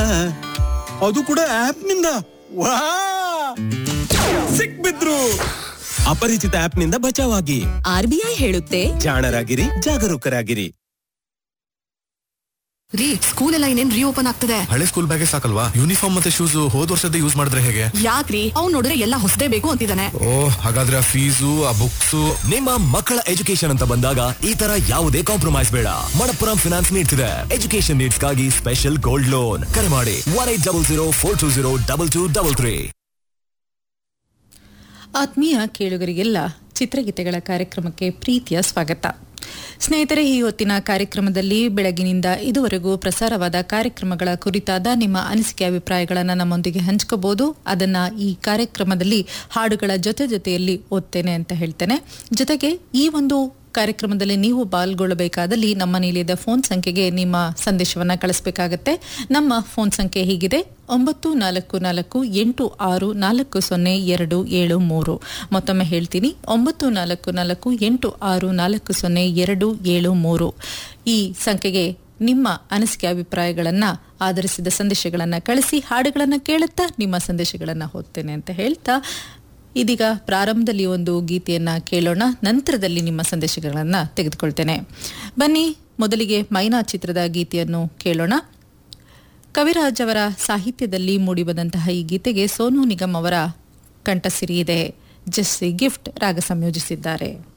ಅದು ಕೂಡ ಆಪ್ ನಿಂದ ವಾ ಸಿಕ್ಬಿದ್ರು ಅಪರಿಚಿತ ಆಪ್ ನಿಂದ ಬಚಾವಾಗಿ ಆರ್ಬಿಐ ಹೇಳುತ್ತೆ ಜಾಣರಾಗಿರಿ ಜಾಗರೂಕರಾಗಿರಿ ರೀ ಸ್ಕೂಲ್ ಎಲ್ಲ ಇನ್ನೇನ್ ರೀಓಪನ್ ಆಗ್ತದೆ ಹಳೆ ಸ್ಕೂಲ್ ಬ್ಯಾಗೇ ಸಾಕಲ್ವಾ ಯೂನಿಫಾರ್ಮ್ ಮತ್ತೆ ಶೂಸ್ ಹೋದ್ ವರ್ಷದ ಯೂಸ್ ಮಾಡಿದ್ರೆ ಹೇಗೆ ಯಾಕ್ರಿ ಅವ್ನ್ ನೋಡಿದ್ರೆ ಎಲ್ಲ ಹೊಸದೇ ಬೇಕು ಅಂತಿದ್ದಾನೆ ಓ ಹಾಗಾದ್ರೆ ಆ ಫೀಸು ಆ ಬುಕ್ಸ್ ನಿಮ್ಮ ಮಕ್ಕಳ ಎಜುಕೇಶನ್ ಅಂತ ಬಂದಾಗ ಈ ತರ ಯಾವುದೇ ಕಾಂಪ್ರಮೈಸ್ ಬೇಡ ಮಣಪ್ಪುರಂ ಫಿನಾನ್ಸ್ ನೀಡ್ತಿದೆ ಎಜುಕೇಶನ್ ನೀಡ್ಸ್ಗಾಗಿ ಸ್ಪೆಷಲ್ ಗೋಲ್ಡ್ ಲೋನ್ ಕರೆ ಮಾಡಿ one eight double zero four two zero double two double three ಆತ್ಮೀಯ ಕೇಳುಗರಿಗೆಲ್ಲ ಚಿತ್ರಗೀತೆಗಳ ಕಾರ್ಯಕ್ರಮಕ್ಕೆ ಪ್ರೀತಿಯ ಸ್ವಾಗತ ಸ್ನೇಹಿತರೆ ಈ ಹೊತ್ತಿನ ಕಾರ್ಯಕ್ರಮದಲ್ಲಿ ಬೆಳಗಿನಿಂದ ಇದುವರೆಗೂ ಪ್ರಸಾರವಾದ ಕಾರ್ಯಕ್ರಮಗಳ ಕುರಿತಾದ ನಿಮ್ಮ ಅನಿಸಿಕೆ ಅಭಿಪ್ರಾಯಗಳನ್ನು ನಮ್ಮೊಂದಿಗೆ ಹಂಚ್ಕೋಬಹುದು ಅದನ್ನ ಈ ಕಾರ್ಯಕ್ರಮದಲ್ಲಿ ಹಾಡುಗಳ ಜೊತೆ ಜೊತೆಯಲ್ಲಿ ಓದ್ತೇನೆ ಅಂತ ಹೇಳ್ತೇನೆ ಜೊತೆಗೆ ಈ ಒಂದು ಕಾರ್ಯಕ್ರಮದಲ್ಲಿ ನೀವು ಪಾಲ್ಗೊಳ್ಳಬೇಕಾದಲ್ಲಿ ನಮ್ಮ ನಿಲಯದ ಫೋನ್ ಸಂಖ್ಯೆಗೆ ನಿಮ್ಮ ಸಂದೇಶವನ್ನು ಕಳಿಸಬೇಕಾಗತ್ತೆ ನಮ್ಮ ಫೋನ್ ಸಂಖ್ಯೆ ಹೀಗಿದೆ ಒಂಬತ್ತು ನಾಲ್ಕು ನಾಲ್ಕು ಎಂಟು ಆರು ನಾಲ್ಕು ಸೊನ್ನೆ ಎರಡು ಏಳು ಮೂರು ಮತ್ತೊಮ್ಮೆ ಹೇಳ್ತೀನಿ ಒಂಬತ್ತು ನಾಲ್ಕು ನಾಲ್ಕು ಎಂಟು ಆರು ನಾಲ್ಕು ಸೊನ್ನೆ ಎರಡು ಏಳು ಮೂರು ಈ ಸಂಖ್ಯೆಗೆ ನಿಮ್ಮ ಅನಿಸಿಕೆ ಅಭಿಪ್ರಾಯಗಳನ್ನು ಆಧರಿಸಿದ ಸಂದೇಶಗಳನ್ನು ಕಳಿಸಿ ಹಾಡುಗಳನ್ನು ಕೇಳುತ್ತಾ ನಿಮ್ಮ ಸಂದೇಶಗಳನ್ನು ಓದ್ತೇನೆ ಅಂತ ಹೇಳ್ತಾ ಇದೀಗ ಪ್ರಾರಂಭದಲ್ಲಿ ಒಂದು ಗೀತೆಯನ್ನ ಕೇಳೋಣ ನಂತರದಲ್ಲಿ ನಿಮ್ಮ ಸಂದೇಶಗಳನ್ನು ತೆಗೆದುಕೊಳ್ತೇನೆ ಬನ್ನಿ ಮೊದಲಿಗೆ ಮೈನಾ ಚಿತ್ರದ ಗೀತೆಯನ್ನು ಕೇಳೋಣ ಕವಿರಾಜ್ ಅವರ ಸಾಹಿತ್ಯದಲ್ಲಿ ಮೂಡಿಬಂದಂತಹ ಈ ಗೀತೆಗೆ ಸೋನು ನಿಗಮ್ ಅವರ ಕಂಠಸಿರಿ ಇದೆ ಜಸ್ಸಿ ಗಿಫ್ಟ್ ರಾಗ ಸಂಯೋಜಿಸಿದ್ದಾರೆ